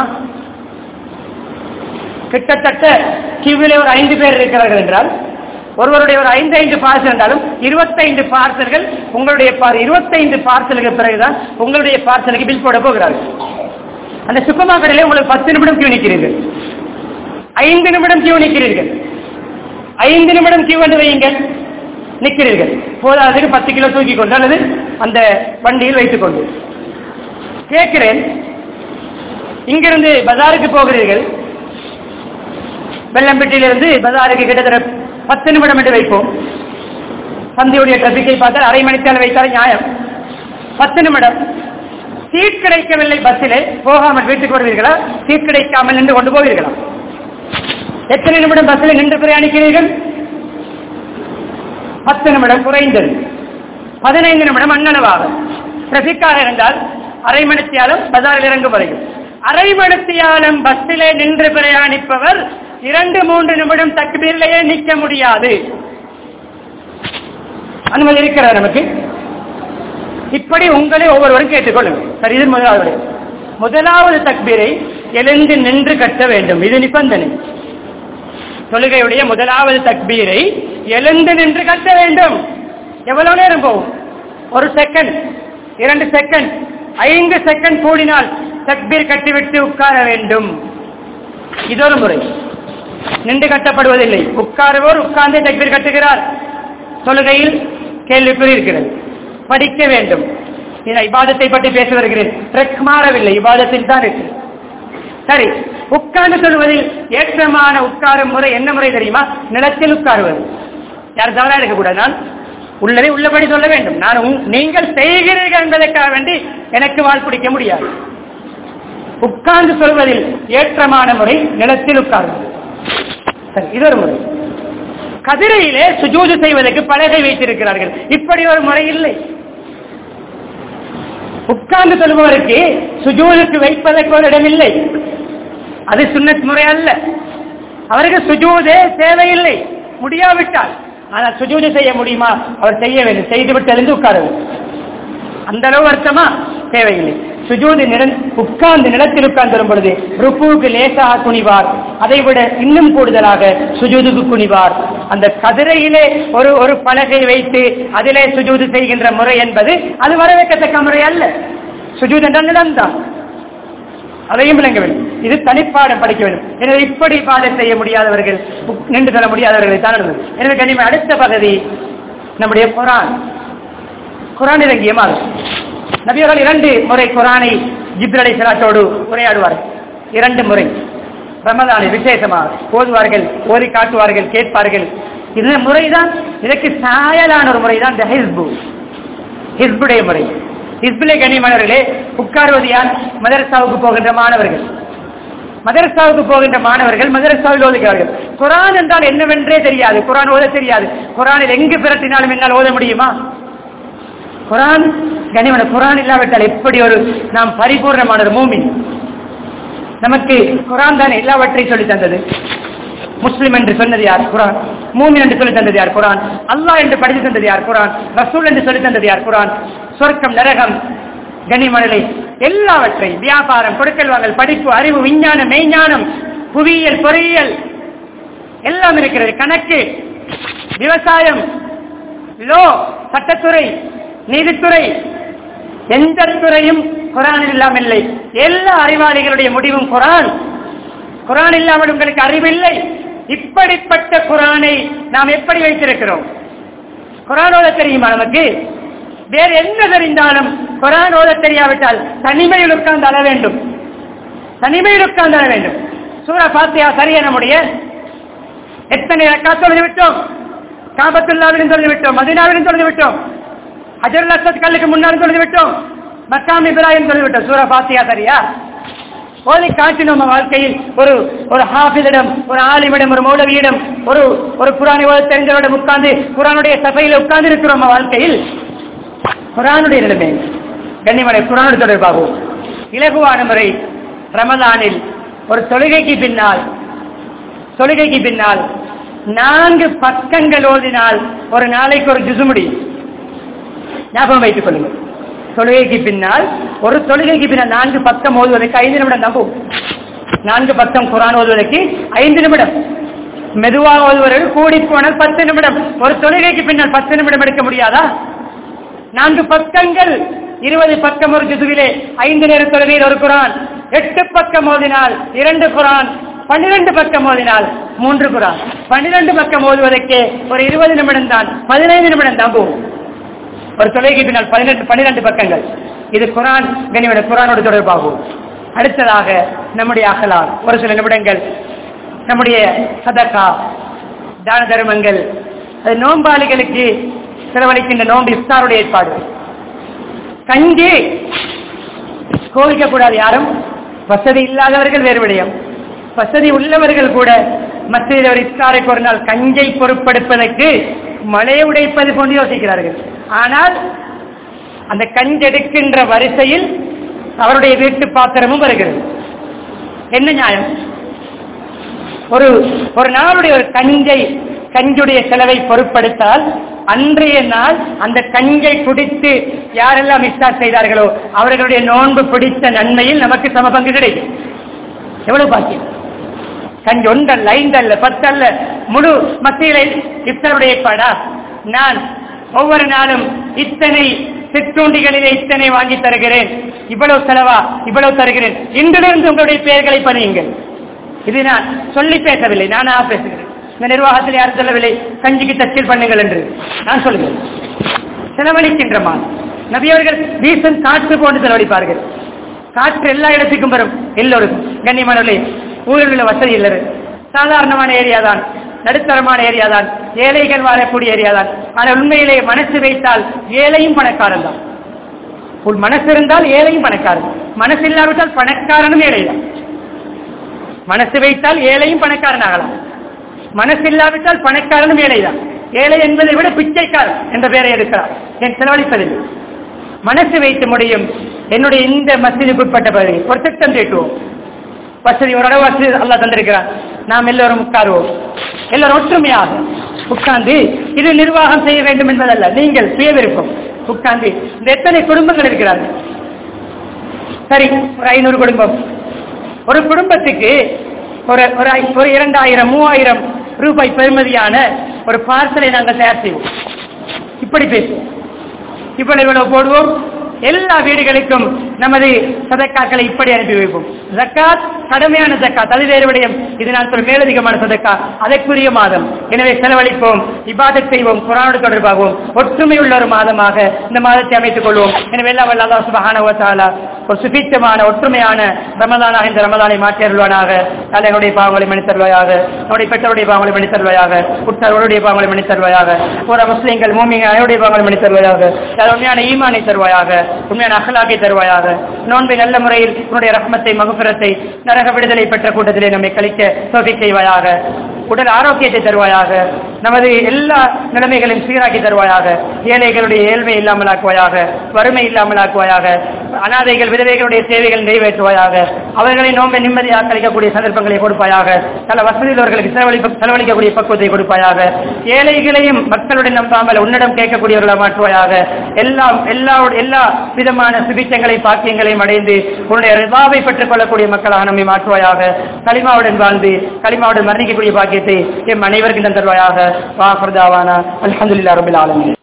கிட்டத்தட்ட கியூவிலே ஒரு ஐந்து பேர் இருக்கிறார்கள் என்றால் ஒருவருடைய ஒரு ஐந்து ஐந்து பார்சல் என்றாலும் இருபத்தைந்து பார்சல்கள் உங்களுடைய இருபத்தைந்து பார்சலுக்கு பிறகுதான் உங்களுடைய பார்சலுக்கு பில் போட போகிறார்கள் அந்த சூப்பர் மார்க்கெட்டிலே உங்களுக்கு பத்து நிமிடம் கியூ நிற்கிறீர்கள் ஐந்து நிமிடம் கியூ நிற்கிறீர்கள் ஐந்து நிமிடம் கியூ என்று வையுங்கள் நிற்கிறீர்கள் போதாததுக்கு பத்து கிலோ தூக்கி கொண்டு அல்லது அந்த வண்டியில் வைத்துக் கொண்டு கேட்கிறேன் இங்கிருந்து பஜாருக்கு போகிறீர்கள் வெள்ளம்பட்டியிலிருந்து பஜாருக்கு கிட்டத்தட்ட பத்து நிமிடம் என்று வைப்போம் சந்தையுடைய டிராபிக்கை பார்த்தால் அரை மணித்தால் வைத்தால் நியாயம் பத்து நிமிடம் சீட் கிடைக்கவில்லை பஸ்ஸிலே போகாமல் வீட்டுக்கு வருவீர்களா சீட் கிடைக்காமல் நின்று கொண்டு போவீர்களா எத்தனை நிமிடம் பஸ்ஸில் நின்று பிரயாணிக்கிறீர்கள் பத்து நிமிடம் குறைந்தது பதினைந்து நிமிடம் அண்ணனவாக டிராபிக்காக இருந்தால் அரை மணித்தியாலும் பஜாரில் இறங்கும் வரைக்கும் அரை மணித்தியாலம் பஸ்ஸிலே நின்று பிரயாணிப்பவர் இரண்டு மூன்று நிமிடம் தக்பீரிலேயே நிற்க முடியாது அனுமதி இருக்கிறதா நமக்கு இப்படி உங்களை ஒவ்வொருவரும் கேட்டுக்கொள்ளுங்கள் சரி இது முதலாவது முதலாவது தக்பீரை எழுந்து நின்று கட்ட வேண்டும் இது நிபந்தனை தொழுகையுடைய முதலாவது தக்பீரை எழுந்து நின்று கட்ட வேண்டும் எவ்வளவு நேரம் போகும் ஒரு செகண்ட் இரண்டு செகண்ட் ஐந்து செகண்ட் கூடினால் தக்பீர் கட்டிவிட்டு உட்கார வேண்டும் இதொரு முறை நின்று கட்டப்படுவதில்லை உட்காருவோர் உட்கார்ந்தே தக்பீர் கட்டுகிறார் தொழுகையில் கேள்விக்குறி இருக்கிறது படிக்க வேண்டும் நான் இபாதத்தை பற்றி பேச வருகிறேன் ட்ரெக் மாறவில்லை இபாதத்தில் தான் இருக்கு சரி உட்கார்ந்து சொல்வதில் ஏற்றமான உட்காரும் முறை என்ன முறை தெரியுமா நிலத்தில் உட்காருவது யார் தவறா இருக்கக்கூடாது நான் உள்ளதை உள்ளபடி சொல்ல வேண்டும் நான் உங்- நீங்கள் செய்கிறீர்கள் என்பதற்காக வேண்டி எனக்கு வாழ் பிடிக்க முடியாது உட்கார்ந்து சொல்வதில் ஏற்றமான முறை நிலத்தில் உட்காருவது சரி இது ஒரு முறை கதிரையிலே சுஜூது செய்வதற்கு பலகை வைத்திருக்கிறார்கள் இப்படி ஒரு முறை இல்லை உட்கார்ந்து சொல்பவருக்கு சுஜூதுக்கு வைப்பதற்கு ஒரு இடமில்லை அது சுன்னத் முறை அல்ல அவருக்கு சுஜூதே தேவையில்லை முடியாவிட்டால் ஆனால் சுஜூது செய்ய முடியுமா அவர் செய்ய வேண்டும் செய்துவிட்டு எழுந்து உட்கார வேண்டும் அந்த அளவு அர்த்தமா தேவையில்லை சுஜூது நில உட்கார்ந்து நிலத்தில் உட்கார்ந்து வரும் பொழுது ருக்குவுக்கு லேசாக குனிவார் அதை விட இன்னும் கூடுதலாக சுஜூதுக்கு குனிவார் அந்த கதிரையிலே ஒரு ஒரு பலகை வைத்து அதிலே சுஜூது செய்கின்ற முறை என்பது அது வரவேற்கத்தக்க முறை அல்ல சுஜூத் என்ற நிலம்தான் அதையும் விளங்க வேண்டும் இது தனிப்பாடம் படிக்க வேண்டும் எனவே இப்படி பாடம் செய்ய முடியாதவர்கள் உக்- நின்று செல்ல முடியாதவர்களை தான் நடந்தது எனவே கனிம அடுத்த பகுதி நம்முடைய குரான் குரான் இறங்கிய மாதம் நபியர்கள் இரண்டு முறை குரானை ஜிப்ரலை சலாத்தோடு உரையாடுவார்கள் இரண்டு முறை ரமதானில் விசேஷமாக ஓதுவார்கள் ஓதி காட்டுவார்கள் கேட்பார்கள் இந்த முறைதான் இதற்கு சாயலான ஒரு முறைதான் இந்த ஹிஸ்பு ஹிஸ்புடைய முறை ஹிஸ்புலே கண்ணியமானவர்களே உட்காருவது யார் மதரசாவுக்கு போகின்ற மாணவர்கள் மதரசாவுக்கு போகின்ற மாணவர்கள் மதரசாவில் ஓதுகிறார்கள் குரான் என்றால் என்னவென்றே தெரியாது குரான் ஓத தெரியாது குரானில் எங்கு பிரட்டினாலும் என்னால் ஓத முடியுமா குரான் கனிமன குரான் இல்லாவிட்டால் எப்படி ஒரு நாம் பரிபூர்ணமான ஒரு மூமின் நமக்கு குரான் தான் எல்லாவற்றையும் சொல்லி தந்தது முஸ்லிம் என்று சொன்னது யார் குரான் மூமின் என்று சொல்லி தந்தது யார் குரான் அல்லாஹ் என்று படித்து தந்தது யார் குரான் ரசூல் என்று சொல்லி தந்தது யார் குரான் சொர்க்கம் நரகம் கனிமணலை எல்லாவற்றையும் வியாபாரம் கொடுக்கல் வாங்கல் படிப்பு அறிவு விஞ்ஞானம் மெய்ஞானம் புவியியல் பொறியியல் எல்லாம் இருக்கிறது கணக்கு விவசாயம் லோ சட்டத்துறை நீதித்துறை எந்த துறையும் குரானில் இல்லாமல் இல்லை எல்லா அறிவாளிகளுடைய முடிவும் குரான் குரான் இல்லாமல் உங்களுக்கு அறிவில்லை இப்படிப்பட்ட குரானை நாம் எப்படி வைத்திருக்கிறோம் குரான் ஓத தெரியுமா நமக்கு வேறு என்ன தெரிந்தாலும் குரான் ஓத தெரியாவிட்டால் தனிமையில் உட்கார்ந்து அழ வேண்டும் தனிமையில் உட்கார்ந்து அழ வேண்டும் சூரா பாத்தியா சரியா நம்முடைய எத்தனை ரக்கா தொழுது விட்டோம் காபத்துல்லாவிலும் தொழுது விட்டோம் மதினாவிலும் தொழுது விட்டோம் ஹஜருல் அசத் கல்லுக்கு முன்னாலும் தொழுது விட்டோம் மக்காம் இப்ராஹிம் தொழுது விட்டோம் சூரா பாத்தியா சரியா ஓதி காட்டினோம் நம்ம வாழ்க்கையில் ஒரு ஒரு ஹாஃபிதிடம் ஒரு ஆலிமிடம் ஒரு மௌலவியிடம் ஒரு ஒரு குரானை ஓத தெரிஞ்சவரிடம் உட்கார்ந்து குரானுடைய சபையில் உட்கார்ந்து இருக்கிறோம் நம்ம வாழ்க்கையில் குரானுடைய நிலைமை கண்ணிமலை குரானோடு தொடர்பாகும் இலகுவான முறை ரமலானில் ஒரு தொழுகைக்கு பின்னால் தொழுகைக்கு பின்னால் நான்கு பக்கங்கள் ஓதினால் ஒரு நாளைக்கு ஒரு ஜுசு முடியும் ஞாபகம் வைத்துக் கொள்ளுங்கள் தொழுகைக்கு பின்னால் ஒரு தொழுகைக்கு பின்னால் நான்கு பக்கம் ஓதுவதற்கு ஐந்து நிமிடம் தான் போகும் நான்கு பக்கம் குரான் ஓதுவதற்கு ஐந்து நிமிடம் மெதுவாக ஓதுவதற்கு கூடி போனால் பத்து நிமிடம் ஒரு தொழுகைக்கு பின்னால் பத்து நிமிடம் எடுக்க முடியாதா நான்கு பக்கங்கள் இருபது பக்கம் ஒரு ஜுதுவிலே ஐந்து நேர தொழுகையில் ஒரு குரான் எட்டு பக்கம் ஓதினால் இரண்டு குரான் பன்னிரண்டு பக்கம் ஓதினால் மூன்று குரான் பன்னிரண்டு பக்கம் ஓதுவதற்கு ஒரு இருபது நிமிடம் தான் பதினைந்து நிமிடம் தான் போகும் ஒரு தொலைக்கு பின்னால் பதினெட்டு பன்னிரண்டு பக்கங்கள் இது குரான் கனிவன குரானோடு தொடர்பாகும் அடுத்ததாக நம்முடைய அகலார் ஒரு சில நிமிடங்கள் நம்முடைய சதக்கா தான தர்மங்கள் அது நோம்பாளிகளுக்கு செலவழிக்கின்ற நோன்பு இஃப்தாருடைய ஏற்பாடு கஞ்சி கோவிக்க கூடாது யாரும் வசதி இல்லாதவர்கள் வேறு விடயம் வசதி உள்ளவர்கள் கூட மத்தியில் ஒரு இஃப்தாருக்கு ஒரு நாள் கஞ்சை பொறுப்படுப்பதற்கு மழையை உடைப்பது போன்று யோசிக்கிறார்கள் ஆனால் அந்த கஞ்செடுக்கின்ற வரிசையில் அவருடைய வீட்டு பாத்திரமும் வருகிறது என்ன நியாயம் ஒரு ஒரு நாளுடைய ஒரு கஞ்சை கஞ்சுடைய செலவை பொருட்படுத்தால் அன்றைய நாள் அந்த கஞ்சை குடித்து யாரெல்லாம் இஸ்தார் செய்தார்களோ அவர்களுடைய நோன்பு பிடித்த நன்மையில் நமக்கு சமபங்கு கிடைக்கும் எவ்வளவு பாக்கியம் கஞ்சி ஒன்றல்ல ஐந்தல்ல பத்தல்ல முழு மத்தியில இத்தனுடைய படா நான் ஒவ்வொரு நாளும் இத்தனை சிற்றுண்டிகளிலே இத்தனை வாங்கி தருகிறேன் இவ்வளவு செலவா இவ்வளவு தருகிறேன் இன்றிலிருந்து உங்களுடைய பெயர்களை பணியுங்கள் இது நான் சொல்லி பேசவில்லை நானா பேசுகிறேன் இந்த நிர்வாகத்தில் யாரும் சொல்லவில்லை கஞ்சிக்கு தச்சில் பண்ணுங்கள் என்று நான் சொல்கிறேன் செலவழிக்கின்ற மாதம் நபியவர்கள் வீசும் காற்று போன்று செலவழிப்பார்கள் காற்று எல்லா இடத்துக்கும் வரும் எல்லோருக்கும் கண்ணியமானவர்களே ஊரில் உள்ள வசதி இல்லை சாதாரணமான ஏரியா தான் நடுத்தரமான ஏரியா தான் ஏழைகள் வாழக்கூடிய ஏரியா தான் ஆனால் உண்மையிலே மனசு வைத்தால் ஏழையும் பணக்காரன் தான் உன் மனசு இருந்தால் ஏழையும் பணக்காரன் மனசு இல்லாவிட்டால் பணக்காரனும் ஏழை தான் மனசு வைத்தால் ஏழையும் பணக்காரன் ஆகலாம் மனசு இல்லாவிட்டால் பணக்காரனும் ஏழைதான் ஏழை என்பதை விட பிச்சைக்காரன் என்ற பெயரை எடுக்கிறார் என் செலவழிப்பதில்லை மனசு வைத்து முடியும் என்னுடைய இந்த மசிதிக்கு உட்பட்ட பகுதி ஒரு திட்டம் தீட்டுவோம் வசதி ஓரளவு வசதி அல்லா தந்திருக்கிறார் நாம் எல்லோரும் உட்காருவோம் எல்லோரும் ஒற்றுமையாக உட்கார்ந்து இது நிர்வாகம் செய்ய வேண்டும் என்பதல்ல நீங்கள் சுய விருப்பம் உட்கார்ந்து இந்த எத்தனை குடும்பங்கள் இருக்கிறார்கள் சரி ஒரு ஐநூறு குடும்பம் ஒரு குடும்பத்துக்கு ஒரு ஒரு ஐ- ஒரு இரண்டாயிரம் மூவாயிரம் ரூபாய் பெறுமதியான ஒரு பார்சலை நாங்கள் தயார் செய்வோம் இப்படி பேசுவோம் இவ்வளவு இவ்வளவு போடுவோம் எல்லா வீடுகளுக்கும் நமது சதக்காக்களை இப்படி அனுப்பி வைப்போம் ஜக்காத் கடமையான ஜக்காத் அது வேறு விடயம் இது நான் சொல்ல மேலதிகமான சதக்கா அதற்குரிய மாதம் எனவே செலவழிப்போம் இபாதத் செய்வோம் குரானோடு தொடர்பாகவும் ஒற்றுமை உள்ள ஒரு மாதமாக இந்த மாதத்தை அமைத்துக் கொள்வோம் எனவே எல்லாம் வல்ல அல்லாஹ் சுப்ஹானஹு வ தஆலா ஒரு சுபிச்சமான ஒற்றுமையான ரமதானாக இந்த ரமதானை மாற்றி அருள்வானாக அல்ல என்னுடைய பாவங்களை மன்னித்தருவாயாக என்னுடைய பெற்றோருடைய பாவங்களை மன்னித்தருவாயாக உற்றார்களுடைய பாவங்களை மன்னித்தருவாயாக ஒரு முஸ்லீம்கள் மூமிங்க அனைவருடைய பாவங்களை மன்னித்தருவாயாக யார் உண்மையான ஈமானை தருவாயாக உண்மையான அகலாக்கை தருவாயாக நோன்பை நல்ல முறையில் உன்னுடைய ரஹ்மத்தை மகுபிரத்தை நரக விடுதலை பெற்ற கூட்டத்திலே நம்மை கழிக்க சோகை செய்வாயாக உடல் ஆரோக்கியத்தை தருவாயாக நமது எல்லா நிலைமைகளையும் சீராக்கி தருவாயாக ஏழைகளுடைய ஏழ்மை இல்லாமலாக்குவாயாக வறுமை இல்லாமலாக்குவாயாக அனாதைகள் விதவைகளுடைய தேவைகள் நிறைவேற்றுவாயாக அவர்களை நோம்பை நிம்மதியாக கழிக்கக்கூடிய சந்தர்ப்பங்களை கொடுப்பாயாக பல வசதியுள்ளவர்களுக்கு செலவழிப்பு செலவழிக்கக்கூடிய பக்குவத்தை கொடுப்பாயாக ஏழைகளையும் மக்களுடன் நம்பாமல் உன்னிடம் கேட்கக்கூடியவர்களை மாற்றுவாயாக எல்லாம் எல்லா எல்லா விதமான சுபிச்சங்களை பாக்கியங்களையும் அடைந்து உன்னுடைய ரிவாவை பெற்றுக் கொள்ளக்கூடிய மக்களாக நம்மை மாற்றுவாயாக களிமாவுடன் வாழ்ந்து களிமாவுடன் மரணிக்கக்கூடிய பாக்கியத்தை எம் அனைவருக்கும் தந்தருவாயாக வாஹர்தாவானா அல்ஹம்துலில்லாஹ் ரபில் ஆலமீன்